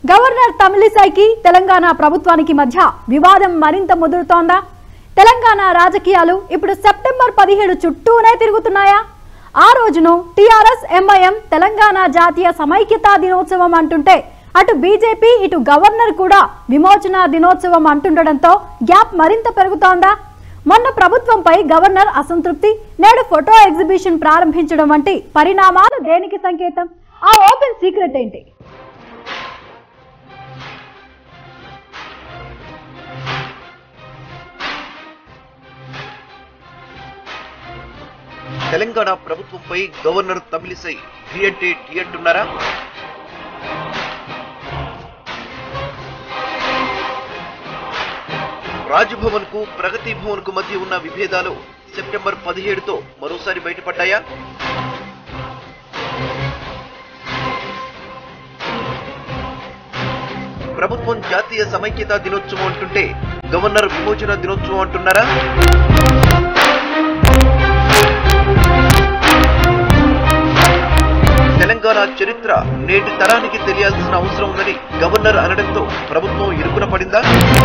governor తమిళిసైకి Telangana ప్రభుత్వానికి మధ్య వివాదం మరింత ముదురుతోందా తెలంగాణ రాజకీయాలు ఇప్పుడు సెప్టెంబర్ పదిహేడు చుట్టూనే తిరుగుతున్నాయా ఆ రోజును టీఆర్ఎస్ ఎంఐఎం తెలంగాణ జాతీయ సమైక్యతా దినోత్సవం అంటుంటే అటు బీజేపీ ఇటు గవర్నర్ కూడా విమోచన దినోత్సవం అంటుండడంతో గ్యాప్ మరింత పెరుగుతోందా మొన్న ప్రభుత్వంపై గవర్నర్ అసంతృప్తి నేడు ఫోటో ఎగ్జిబిషన్ ప్రారంభించడం వంటి పరిణామాలు దేనికి సంకేతం ఆ ఓపెన్ సీక్రెట్ ఏంటి తెలంగాణ ప్రభుత్వంపై గవర్నర్ తమిళిసై ఢీ అంటే ఢీ అంటున్నారా రాజ్భవన్ కు ప్రగతి భవన్ కు మధ్య ఉన్న విభేదాలు సెప్టెంబర్ పదిహేడుతో మరోసారి బయటపడ్డాయా ప్రభుత్వం జాతీయ సమైక్యతా దినోత్సవం అంటుంటే గవర్నర్ విమోచన దినోత్సవం అంటున్నారా తెలంగాణ చరిత్ర నేటి తరానికి తెలియాల్సిన అవసరం ఉందని గవర్నర్ అనడంతో ప్రభుత్వం ఇరుకున పడిందా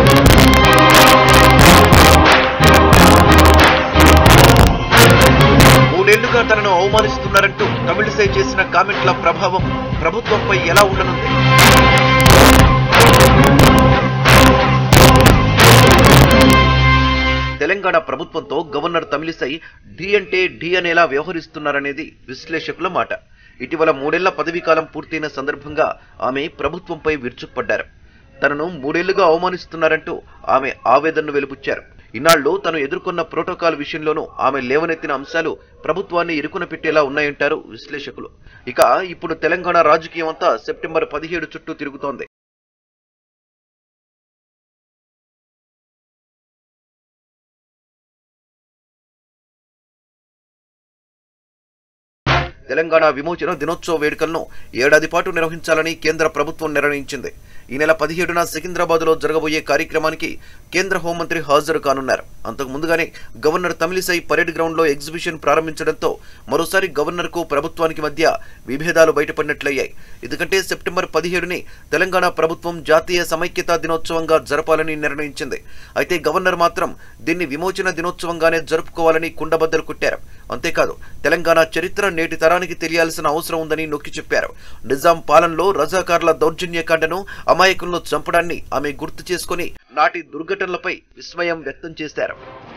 మూడేళ్లుగా తనను అవమానిస్తున్నారంటూ తమిళిసై చేసిన కామెంట్ల ప్రభావం ప్రభుత్వంపై ఎలా ఉండనుంది తెలంగాణ ప్రభుత్వంతో గవర్నర్ తమిళిసై ఢీ అంటే ఢీ అనేలా వ్యవహరిస్తున్నారనేది విశ్లేషకుల మాట ఇటీవల మూడేళ్ల పదవీకాలం పూర్తయిన సందర్భంగా ఆమె ప్రభుత్వంపై విరుచుకుపడ్డారు తనను మూడేళ్లుగా అవమానిస్తున్నారంటూ ఆమె ఆవేదనను వెలుబుచ్చారు ఇన్నాళ్లు తను ఎదుర్కొన్న ప్రోటోకాల్ విషయంలోనూ ఆమె లేవనెత్తిన అంశాలు ప్రభుత్వాన్ని ఇరుకున పెట్టేలా ఉన్నాయంటారు విశ్లేషకులు ఇక ఇప్పుడు తెలంగాణ రాజకీయం అంతా సెప్టెంబర్ పదిహేడు చుట్టూ తిరుగుతోంది తెలంగాణ విమోచన దినోత్సవ వేడుకలను ఏడాది పాటు నిర్వహించాలని కేంద్ర ప్రభుత్వం నిర్ణయించింది ఈ నెల పదిహేడున సికింద్రాబాద్ లో జరగబోయే కార్యక్రమానికి కేంద్ర హోంమంత్రి హాజరు కానున్నారు అంతకు ముందుగానే గవర్నర్ తమిళిసై పరేడ్ గ్రౌండ్ లో ఎగ్జిబిషన్ ప్రారంభించడంతో మరోసారి గవర్నర్ కు ప్రభుత్వానికి మధ్య విభేదాలు బయటపడినట్లయ్యాయి ఎందుకంటే సెప్టెంబర్ పదిహేడుని తెలంగాణ ప్రభుత్వం జాతీయ సమైక్యతా దినోత్సవంగా జరపాలని నిర్ణయించింది అయితే గవర్నర్ మాత్రం దీన్ని విమోచన దినోత్సవంగానే జరుపుకోవాలని కుండబద్దలు కొట్టారు అంతేకాదు తెలంగాణ చరిత్ర నేటి తరానికి తెలియాల్సిన అవసరం ఉందని నొక్కి చెప్పారు నిజాం పాలనలో రజాకార్ల దౌర్జన్యకాండను అమాయకులను చంపడాన్ని ఆమె గుర్తు చేసుకుని నాటి దుర్ఘటనలపై విస్మయం వ్యక్తం చేశారు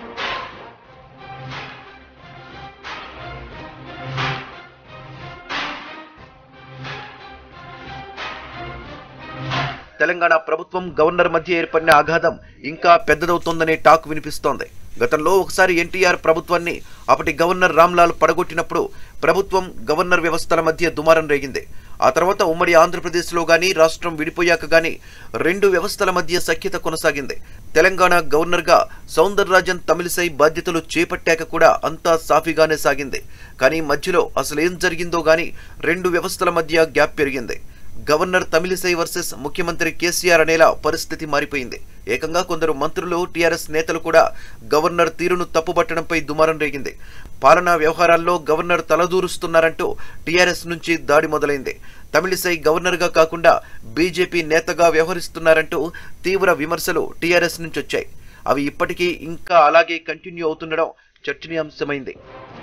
తెలంగాణ ప్రభుత్వం గవర్నర్ మధ్య ఏర్పడిన ఆఘాతం ఇంకా పెద్దదవుతోందనే టాక్ వినిపిస్తోంది గతంలో ఒకసారి ఎన్టీఆర్ ప్రభుత్వాన్ని అప్పటి గవర్నర్ రామ్లాల్ పడగొట్టినప్పుడు ప్రభుత్వం గవర్నర్ వ్యవస్థల మధ్య దుమారం రేగింది ఆ తర్వాత ఉమ్మడి ఆంధ్రప్రదేశ్లో గాని రాష్ట్రం విడిపోయాక గాని రెండు వ్యవస్థల మధ్య సఖ్యత కొనసాగింది తెలంగాణ గవర్నర్గా సౌందరరాజన్ తమిళిసై బాధ్యతలు చేపట్టాక కూడా అంతా సాఫీగానే సాగింది కానీ మధ్యలో అసలు ఏం జరిగిందో గాని రెండు వ్యవస్థల మధ్య గ్యాప్ పెరిగింది గవర్నర్ తమిళిసై వర్సెస్ ముఖ్యమంత్రి కేసీఆర్ అనేలా పరిస్థితి మారిపోయింది ఏకంగా కొందరు మంత్రులు టీఆర్ఎస్ నేతలు కూడా గవర్నర్ తీరును తప్పుబట్టడంపై దుమారం రేగింది పాలనా వ్యవహారాల్లో గవర్నర్ తలదూరుస్తున్నారంటూ టీఆర్ఎస్ నుంచి దాడి మొదలైంది తమిళిసై గవర్నర్గా కాకుండా బీజేపీ నేతగా వ్యవహరిస్తున్నారంటూ తీవ్ర విమర్శలు టీఆర్ఎస్ నుంచి వచ్చాయి అవి ఇప్పటికీ ఇంకా అలాగే కంటిన్యూ అవుతుండడం చర్చనీయాంశమైంది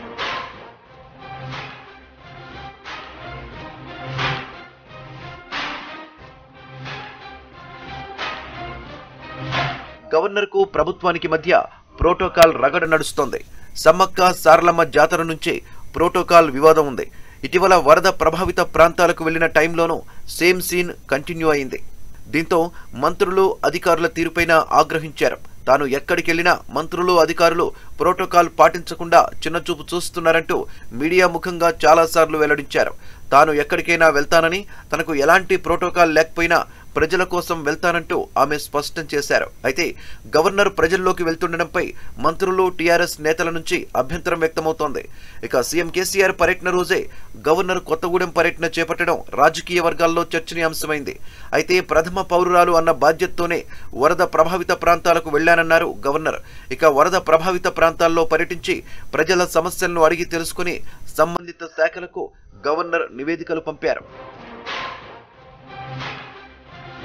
గవర్నర్ కు ప్రభుత్వానికి మధ్య ప్రోటోకాల్ రగడ నడుస్తోంది సమ్మక్క సారలమ్మ జాతర నుంచే ప్రోటోకాల్ వివాదం ఉంది ఇటీవల వరద ప్రభావిత ప్రాంతాలకు వెళ్లిన టైంలోనూ సేమ్ సీన్ కంటిన్యూ అయింది దీంతో మంత్రులు అధికారుల తీరుపైన ఆగ్రహించారు తాను ఎక్కడికెళ్లినా మంత్రులు అధికారులు ప్రోటోకాల్ పాటించకుండా చిన్నచూపు చూస్తున్నారంటూ మీడియా ముఖంగా చాలాసార్లు వెల్లడించారు తాను ఎక్కడికైనా వెళ్తానని తనకు ఎలాంటి ప్రోటోకాల్ లేకపోయినా ప్రజల కోసం వెళ్తానంటూ ఆమె స్పష్టం చేశారు అయితే గవర్నర్ ప్రజల్లోకి వెళ్తుండడంపై మంత్రులు టీఆర్ఎస్ నేతల నుంచి అభ్యంతరం వ్యక్తమవుతోంది ఇక సీఎం కేసీఆర్ పర్యటన రోజే గవర్నర్ కొత్తగూడెం పర్యటన చేపట్టడం రాజకీయ వర్గాల్లో చర్చనీయాంశమైంది అయితే ప్రథమ పౌరురాలు అన్న బాధ్యతతోనే వరద ప్రభావిత ప్రాంతాలకు వెళ్లానన్నారు గవర్నర్ ఇక వరద ప్రభావిత ప్రాంతాల్లో పర్యటించి ప్రజల సమస్యలను అడిగి తెలుసుకుని సంబంధిత శాఖలకు గవర్నర్ నివేదికలు పంపారు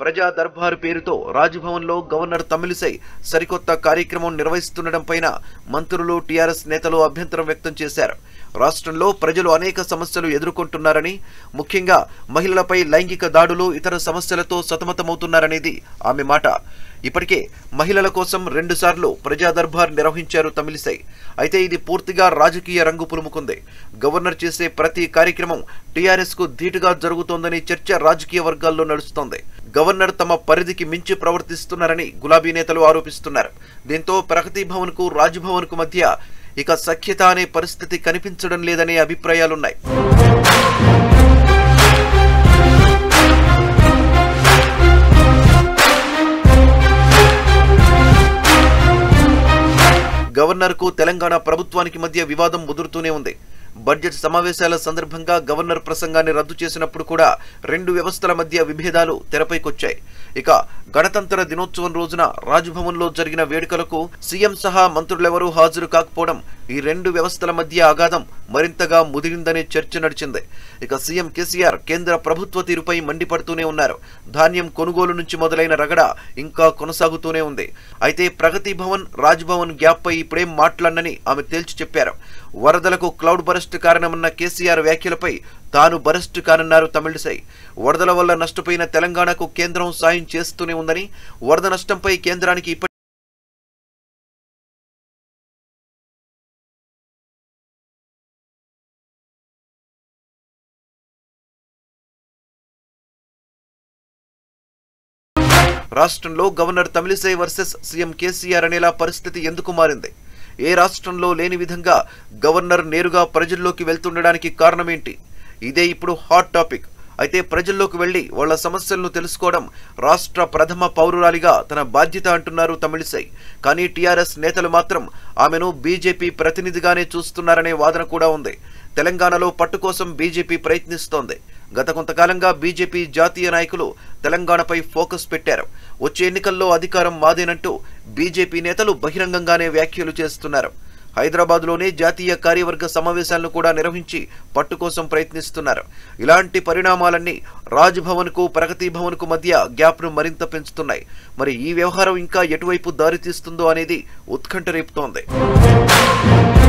ప్రజా దర్బారు పేరుతో రాజ్భవన్లో గవర్నర్ తమిళిసై సరికొత్త కార్యక్రమం నిర్వహిస్తుండడం పైన మంత్రులు టీఆర్ఎస్ నేతలు అభ్యంతరం వ్యక్తం చేశారు రాష్ట్రంలో ప్రజలు అనేక సమస్యలు ఎదుర్కొంటున్నారని ముఖ్యంగా మహిళలపై లైంగిక దాడులు ఇతర సమస్యలతో సతమతమవుతున్నారనేది ఆమె మాట ఇప్పటికే మహిళల కోసం రెండుసార్లు ప్రజా దర్బార్ నిర్వహించారు తమిళిసై అయితే ఇది పూర్తిగా రాజకీయ రంగు పులుముకుంది గవర్నర్ చేసే ప్రతి కార్యక్రమం టీఆర్ఎస్ కు ధీటుగా జరుగుతోందని చర్చ రాజకీయ వర్గాల్లో నడుస్తోంది గవర్నర్ తమ పరిధికి మించి ప్రవర్తిస్తున్నారని గులాబీ నేతలు ఆరోపిస్తున్నారు దీంతో ప్రగతి భవన్ కు రాజ్భవన్ కు మధ్య ఇక సఖ్యత అనే పరిస్థితి కనిపించడం లేదనే అభిప్రాయాలున్నాయి గవర్నర్ కు తెలంగాణ ప్రభుత్వానికి మధ్య వివాదం ముదురుతూనే ఉంది బడ్జెట్ సమావేశాల సందర్భంగా గవర్నర్ ప్రసంగాన్ని రద్దు చేసినప్పుడు కూడా రెండు వ్యవస్థల మధ్య విభేదాలు తెరపైకొచ్చాయి ఇక గణతంత్ర దినోత్సవం రోజున రాజ్భవన్లో జరిగిన వేడుకలకు సీఎం సహా మంత్రులెవరూ హాజరు కాకపోవడం ఈ రెండు వ్యవస్థల మధ్య అగాధం మరింతగా ముదిరిందనే చర్చ నడిచింది ఇక సీఎం కేసీఆర్ కేంద్ర ప్రభుత్వ తీరుపై మండిపడుతూనే ఉన్నారు ధాన్యం కొనుగోలు నుంచి మొదలైన రగడ ఇంకా కొనసాగుతూనే ఉంది అయితే ప్రగతి భవన్ రాజ్ భవన్ గ్యాప్ పై ఇప్పుడేం మాట్లాడనని ఆమె తేల్చి చెప్పారు వరదలకు క్లౌడ్ బరస్ట్ కారణమన్న కేసీఆర్ వ్యాఖ్యలపై తాను బరస్ట్ కానన్నారు తమిళిసై వరదల వల్ల నష్టపోయిన తెలంగాణకు కేంద్రం సాయం చేస్తూనే ఉందని వరద నష్టంపై కేంద్రానికి ఇప్పటి రాష్ట్రంలో governor Tamilisai versus CM KCR అనేలా పరిస్థితి ఎందుకు మారింది ఏ రాష్ట్రంలో లేని విధంగా గవర్నర్ నేరుగా ప్రజల్లోకి వెళ్తుండడానికి కారణమేంటి ఇదే ఇప్పుడు హాట్ టాపిక్ అయితే ప్రజల్లోకి వెళ్లి వాళ్ళ సమస్యలను తెలుసుకోవడం రాష్ట్ర ప్రథమ పౌరురాలిగా తన బాధ్యత అంటున్నారు తమిళిసై కానీ టీఆర్ఎస్ నేతలు మాత్రం ఆమెను బీజేపీ ప్రతినిధిగానే చూస్తున్నారనే వాదన కూడా ఉంది తెలంగాణలో పట్టు కోసం బీజేపీ ప్రయత్నిస్తోంది గత కొంతకాలంగా బీజేపీ జాతీయ నాయకులు తెలంగాణపై ఫోకస్ పెట్టారు వచ్చే ఎన్నికల్లో అధికారం మాదేనంటూ బీజేపీ నేతలు బహిరంగంగానే వ్యాఖ్యలు చేస్తున్నారు హైదరాబాద్లోనే జాతీయ కార్యవర్గ సమావేశాలను కూడా నిర్వహించి పట్టు కోసం ప్రయత్నిస్తున్నారు ఇలాంటి పరిణామాలన్నీ రాజ్ భవన్కు ప్రగతి భవన్కు మధ్య గ్యాప్ను మరింత పెంచుతున్నాయి మరి ఈ వ్యవహారం ఇంకా ఎటువైపు దారితీస్తుందో అనేది ఉత్కంఠ రేపుతోంది